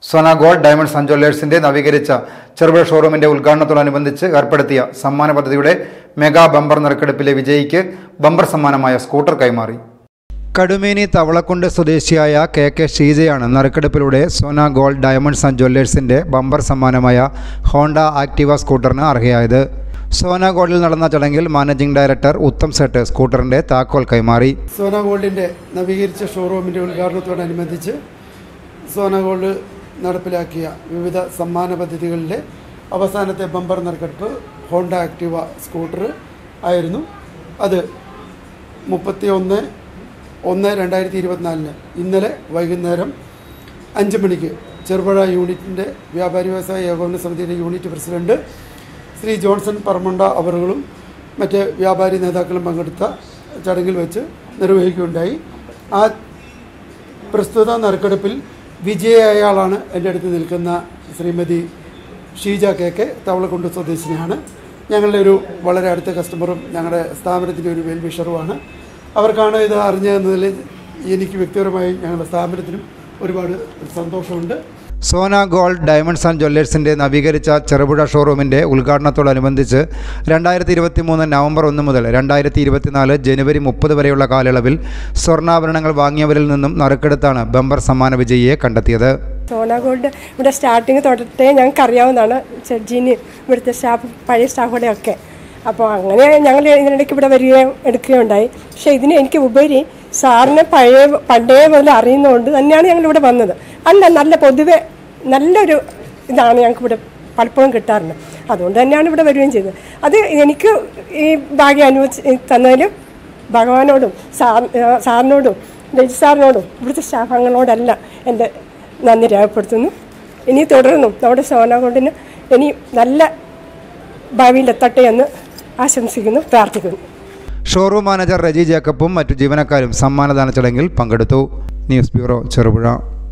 Sona gold diamonds and ജ്വല്ലേഴ്സിന്റെ നവീകരിച്ച ചെറുപുഴ ഷോറൂമിന്റെ ഉദ്ഘാടനത്തോടനുബന്ധിച്ച് ഏർപ്പെടുത്തിയ സമ്മാന പദ്ധതിയുടെ മെഗാ ബമ്പർ നറുക്കെടുപ്പിലെ വിജയിക്ക് ബമ്പർ സമ്മാനമായ സ്കൂട്ടർ കൈമാറി കടുമേനി തവളക്കുണ്ട് സ്വദേശിയായ കെ കെ ഷീജയാണ് നറുക്കെടുപ്പിലൂടെ സോന ഗോൾഡ് ഡയമണ്ട്സ് ആൻഡ് ജ്വല്ലേഴ്സിന്റെ ബമ്പർ സമ്മാനമായ ഹോണ്ട ആക്ടിവ സ്കൂട്ടറിന് അർഹയായത് സോന ഗോൾഡിൽ നടന്ന ചടങ്ങിൽ മാനേജിംഗ് ഡയറക്ടർ ഉത്തം സെട്ട് സ്കൂട്ടറിന്റെ താക്കോൽ കൈമാറി സോന ഗോൾഡിൻ്റെ നവീകരിച്ച ഷോറൂമിൻ്റെ ഉദ്ഘാടനത്തോടനുബന്ധിച്ച് സോന ഗോൾഡ് നടപ്പിലാക്കിയ വിവിധ സമ്മാന പദ്ധതികളിലെ അവസാനത്തെ ബമ്പർ നറുക്കെടുപ്പ് ഹോണ്ട ആക്ടിവ സ്കൂട്ടർ ആയിരുന്നു അത് മുപ്പത്തി ഒന്ന് ഒന്ന് രണ്ടായിരത്തി ഇരുപത്തിനാലിന് ഇന്നലെ വൈകുന്നേരം അഞ്ച് മണിക്ക് ചെറുപുഴ യൂണിറ്റിൻ്റെ വ്യാപാരി വ്യവസായ ഏകോപന സമിതിയുടെ unit president Shri Johnson Paramanda അവറുകളും മറ്റ് വ്യാപാരി നേതാക്കളും പങ്കെടുത്ത ചടങ്ങിൽ വെച്ച് നിർവഹിക്കുകയുണ്ടായി ആ പ്രസ്തുത നറുക്കെടുപ്പിൽ വിജയായ ആളാണ് എൻ്റെ അടുത്ത് നിൽക്കുന്ന ശ്രീമതി ഷീജ കെ കെ തവളക്കുണ്ട് സ്വദേശിനിയാണ് ഞങ്ങളുടെ ഒരു വളരെ അടുത്ത കസ്റ്റമറും ഞങ്ങളുടെ സ്ഥാപനത്തിൻ്റെ ഒരു വെൽവിഷറുമാണ് അവർക്കാണ് ഇത് അറിഞ്ഞതെന്നതിൽ എനിക്ക് വ്യക്തിപരമായി ഞങ്ങളുടെ സ്ഥാപനത്തിനും ഒരുപാട് സന്തോഷമുണ്ട് സോന ഗോൾഡ് ഡയമണ്ട്സ് ആൻഡ് ജ്വല്ലേഴ്സിന്റെ നവീകരിച്ച ചെറുപുഴ ഷോറൂമിന്റെ ഉദ്ഘാടനത്തോടനുബന്ധിച്ച് രണ്ടായിരത്തി ഇരുപത്തി മൂന്ന് നവംബർ ഒന്ന് മുതൽ രണ്ടായിരത്തി ഇരുപത്തിനാല് ജനുവരി മുപ്പത് വരെയുള്ള കാലയളവിൽ സ്വർണ്ണാഭരണങ്ങൾ വാങ്ങിയവരിൽ നിന്നും നറുക്കെടുത്താണ് ബമ്പർ സമ്മാന വിജയിയെ കണ്ടെത്തിയത് സോന ഗോൾഡ് ഇവിടെ സ്റ്റാർട്ടിങ് തൊട്ടിട്ടേ ഞങ്ങൾക്ക് അറിയാവുന്നതാണ് ജഡ്ജിന് ഇവിടുത്തെ സ്റ്റാഫ് പഴയ സ്റ്റാഫുടെ ഒക്കെ അപ്പോൾ അങ്ങനെ ഞങ്ങൾ ഇതിനിടയ്ക്ക് ഇവിടെ വരികയും എടുക്കുകയുണ്ടായി പക്ഷേ ഇതിന് എനിക്ക് ഉപരി സാറിനെ പഴയ പണ്ടേ മുതൽ അറിയുന്നതുകൊണ്ട് തന്നെയാണ് ഞങ്ങൾ ഇവിടെ വന്നത് അല്ല നല്ല പൊതുവെ നല്ലൊരു ഇതാണ് ഞങ്ങൾക്ക് ഇവിടെ പലപ്പോഴും കിട്ടാറുണ്ട് അതുകൊണ്ട് തന്നെയാണ് ഇവിടെ വരികയും ചെയ്തത് അത് എനിക്ക് ഈ ഭാഗ്യം അനുവദിച്ച് തന്നതിൽ ഭഗവാനോടും സാർ സാറിനോടും രജി സാറിനോടും ഇവിടുത്തെ സ്റ്റാഫ് അംഗങ്ങളോടെല്ലാം എൻ്റെ നന്ദി രേഖപ്പെടുത്തുന്നു ഇനി തുടർന്നും നമ്മുടെ സോന കൊണ്ടിന് ഇനി നല്ല ഭാവിയിലെത്തട്ടെ എന്ന് ആശംസിക്കുന്നു പ്രാർത്ഥിക്കുന്നു ഷോറൂം മാനേജർ റജി ജേക്കബും മറ്റു ജീവനക്കാരും സമ്മാനദാന ചടങ്ങിൽ പങ്കെടുത്തു ന്യൂസ് ബ്യൂറോ ചെറുപുഴ